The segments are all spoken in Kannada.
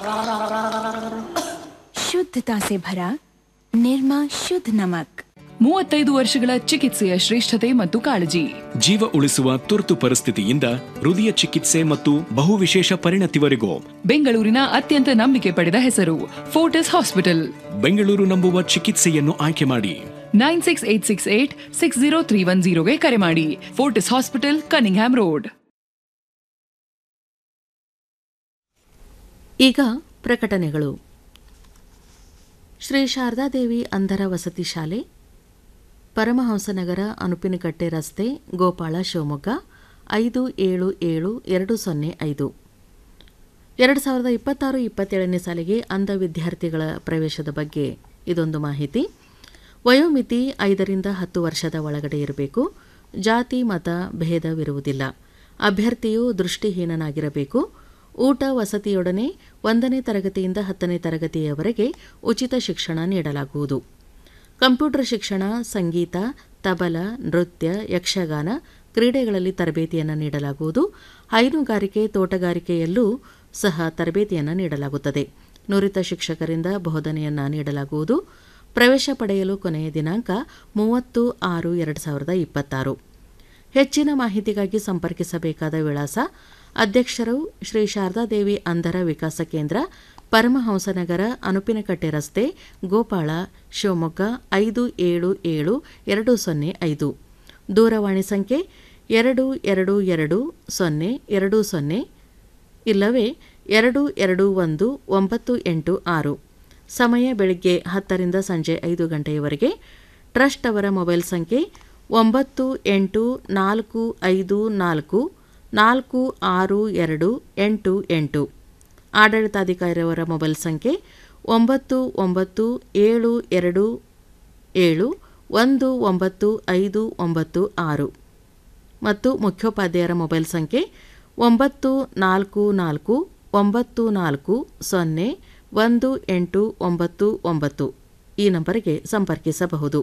शुद्धता से भरा निर्मा शुद्ध नमक ಮೂವತ್ತೈದು ವರ್ಷಗಳ ಚಿಕಿತ್ಸೆಯ ಶ್ರೇಷ್ಠತೆ ಮತ್ತು ಕಾಳಜಿ ಜೀವ ಉಳಿಸುವ ತುರ್ತು ಪರಿಸ್ಥಿತಿಯಿಂದ ಹೃದಯ ಚಿಕಿತ್ಸೆ ಮತ್ತು ಬಹುವಿಶೇಷ ಪರಿಣತಿವರೆಗೂ ಬೆಂಗಳೂರಿನ ಅತ್ಯಂತ ನಂಬಿಕೆ ಪಡೆದ ಹೆಸರು ಫೋರ್ಟಿಸ್ ಹಾಸ್ಪಿಟಲ್ ಬೆಂಗಳೂರು ನಂಬುವ ಚಿಕಿತ್ಸೆಯನ್ನು ಆಯ್ಕೆ ಮಾಡಿ nine six eight six eight six zero three one ಜೀರೋಗೆ ಕರೆ ಮಾಡಿ ಫೋರ್ಟಿಸ್ ಹಾಸ್ಪಿಟಲ್ ಕನಿಂಗ್ಹ್ಯಾಮ್ ರೋಡ್ ಈಗ ಪ್ರಕಟಣೆಗಳು ಶ್ರೀ ಶಾರದಾದೇವಿ ಅಂಧರ ವಸತಿ ಶಾಲೆ ಪರಮಹಂಸನಗರ ಅನುಪಿನಕಟ್ಟೆ ರಸ್ತೆ ಗೋಪಾಳ ಶಿವಮೊಗ್ಗ ಐದು ಏಳು ಏಳು ಎರಡು ಸೊನ್ನೆ ಐದು ಎರಡು ಸಾವಿರದ ಇಪ್ಪತ್ತಾರು ಇಪ್ಪತ್ತೇಳನೇ ಸಾಲಿಗೆ ಅಂಧ ವಿದ್ಯಾರ್ಥಿಗಳ ಪ್ರವೇಶದ ಬಗ್ಗೆ ಇದೊಂದು ಮಾಹಿತಿ ವಯೋಮಿತಿ ಐದರಿಂದ ಹತ್ತು ವರ್ಷದ ಒಳಗಡೆ ಇರಬೇಕು ಜಾತಿ ಮತ ಭೇದವಿರುವುದಿಲ್ಲ ಅಭ್ಯರ್ಥಿಯು ದೃಷ್ಟಿಹೀನನಾಗಿರಬೇಕು ಊಟ ವಸತಿಯೊಡನೆ ಒಂದನೇ ತರಗತಿಯಿಂದ ಹತ್ತನೇ ತರಗತಿಯವರೆಗೆ ಉಚಿತ ಶಿಕ್ಷಣ ನೀಡಲಾಗುವುದು ಕಂಪ್ಯೂಟರ್ ಶಿಕ್ಷಣ ಸಂಗೀತ ತಬಲ ನೃತ್ಯ ಯಕ್ಷಗಾನ ಕ್ರೀಡೆಗಳಲ್ಲಿ ತರಬೇತಿಯನ್ನು ನೀಡಲಾಗುವುದು ಹೈನುಗಾರಿಕೆ ತೋಟಗಾರಿಕೆಯಲ್ಲೂ ಸಹ ತರಬೇತಿಯನ್ನು ನೀಡಲಾಗುತ್ತದೆ ನುರಿತ ಶಿಕ್ಷಕರಿಂದ ಬೋಧನೆಯನ್ನು ನೀಡಲಾಗುವುದು ಪ್ರವೇಶ ಪಡೆಯಲು ಕೊನೆಯ ದಿನಾಂಕ ಮೂವತ್ತು ಆರು ಎರಡು ಸಾವಿರದ ಇಪ್ಪತ್ತಾರು ಹೆಚ್ಚಿನ ಮಾಹಿತಿಗಾಗಿ ಸಂಪರ್ಕಿಸಬೇಕಾದ ವಿಳಾಸ ಅಧ್ಯಕ್ಷರು ಶ್ರೀ ಶಾರದಾದೇವಿ ಅಂಧರ ವಿಕಾಸ ಕೇಂದ್ರ ಪರಮಹಂಸನಗರ ಅನುಪಿನಕಟ್ಟೆ ರಸ್ತೆ ಗೋಪಾಳ ಶಿವಮೊಗ್ಗ ಐದು ಏಳು ಏಳು ಎರಡು ಸೊನ್ನೆ ಐದು ದೂರವಾಣಿ ಸಂಖ್ಯೆ ಎರಡು ಎರಡು ಎರಡು ಸೊನ್ನೆ ಎರಡು ಸೊನ್ನೆ ಇಲ್ಲವೇ ಎರಡು ಎರಡು ಒಂದು ಒಂಬತ್ತು ಎಂಟು ಆರು ಸಮಯ ಬೆಳಗ್ಗೆ ಹತ್ತರಿಂದ ಸಂಜೆ ಐದು ಗಂಟೆಯವರೆಗೆ ಟ್ರಸ್ಟ್ ಅವರ ಮೊಬೈಲ್ ಸಂಖ್ಯೆ ಒಂಬತ್ತು ಎಂಟು ನಾಲ್ಕು ಐದು ನಾಲ್ಕು ನಾಲ್ಕು ಆರು ಎರಡು ಎಂಟು ಎಂಟು ಆಡಳಿತಾಧಿಕಾರಿಯವರ ಮೊಬೈಲ್ ಸಂಖ್ಯೆ ಒಂಬತ್ತು ಒಂಬತ್ತು ಏಳು ಎರಡು ಏಳು ಒಂದು ಒಂಬತ್ತು ಐದು ಒಂಬತ್ತು ಆರು ಮತ್ತು ಮುಖ್ಯೋಪಾಧ್ಯಾಯರ ಮೊಬೈಲ್ ಸಂಖ್ಯೆ ಒಂಬತ್ತು ನಾಲ್ಕು ನಾಲ್ಕು ಒಂಬತ್ತು ನಾಲ್ಕು ಸೊನ್ನೆ ಒಂದು ಎಂಟು ಒಂಬತ್ತು ಒಂಬತ್ತು ಈ ನಂಬರಿಗೆ ಸಂಪರ್ಕಿಸಬಹುದು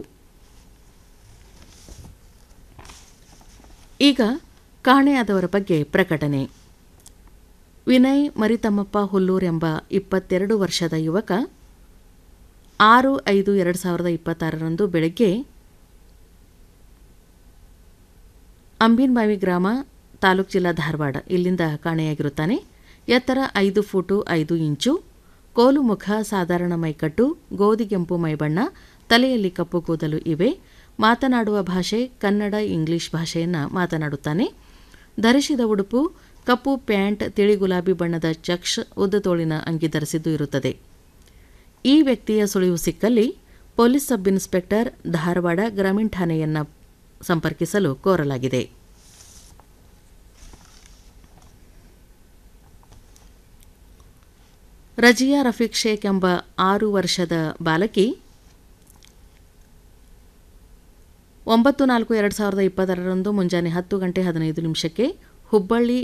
ಈಗ ಕಾಣೆಯಾದವರ ಬಗ್ಗೆ ಪ್ರಕಟಣೆ ವಿನಯ್ ಮರಿತಮ್ಮಪ್ಪ ಹುಲ್ಲೂರ್ ಎಂಬ ಇಪ್ಪತ್ತೆರಡು ವರ್ಷದ ಯುವಕ ಆರು ಐದು ಎರಡು ಸಾವಿರದ ಇಪ್ಪತ್ತಾರರಂದು ಬೆಳಗ್ಗೆ ಅಂಬಿನ್ಬಾವಿ ಗ್ರಾಮ ತಾಲೂಕು ಜಿಲ್ಲಾ ಧಾರವಾಡ ಇಲ್ಲಿಂದ ಕಾಣೆಯಾಗಿರುತ್ತಾನೆ ಎತ್ತರ ಐದು ಫೂಟು ಐದು ಇಂಚು ಕೋಲು ಮುಖ ಸಾಧಾರಣ ಮೈಕಟ್ಟು ಗೋಧಿಗೆಂಪು ಮೈಬಣ್ಣ ತಲೆಯಲ್ಲಿ ಕಪ್ಪು ಕೂದಲು ಇವೆ ಮಾತನಾಡುವ ಭಾಷೆ ಕನ್ನಡ ಇಂಗ್ಲಿಷ್ ಭಾಷೆಯನ್ನು ಮಾತನಾಡುತ್ತಾನೆ ಧರಿಸಿದ ಉಡುಪು ಕಪ್ಪು ಪ್ಯಾಂಟ್ ತಿಳಿ ಗುಲಾಬಿ ಬಣ್ಣದ ಚಕ್ಷ ಉದ್ದ ತೋಳಿನ ಅಂಗಿ ಧರಿಸಿದ್ದು ಇರುತ್ತದೆ ಈ ವ್ಯಕ್ತಿಯ ಸುಳಿವು ಸಿಕ್ಕಲ್ಲಿ ಪೊಲೀಸ್ ಸಬ್ ಇನ್ಸ್ಪೆಕ್ಟರ್ ಧಾರವಾಡ ಗ್ರಾಮೀಣ ಠಾಣೆಯನ್ನು ಸಂಪರ್ಕಿಸಲು ಕೋರಲಾಗಿದೆ ರಜಿಯಾ ರಫೀಕ್ ಶೇಖ್ ಎಂಬ ಆರು ವರ್ಷದ ಬಾಲಕಿ ಒಂಬತ್ತು ನಾಲ್ಕು ಎರಡು ಸಾವಿರದ ಇಪ್ಪತ್ತರರಂದು ಮುಂಜಾನೆ ಹತ್ತು ಗಂಟೆ ಹದಿನೈದು ನಿಮಿಷಕ್ಕೆ ಹುಬ್ಬಳ್ಳಿ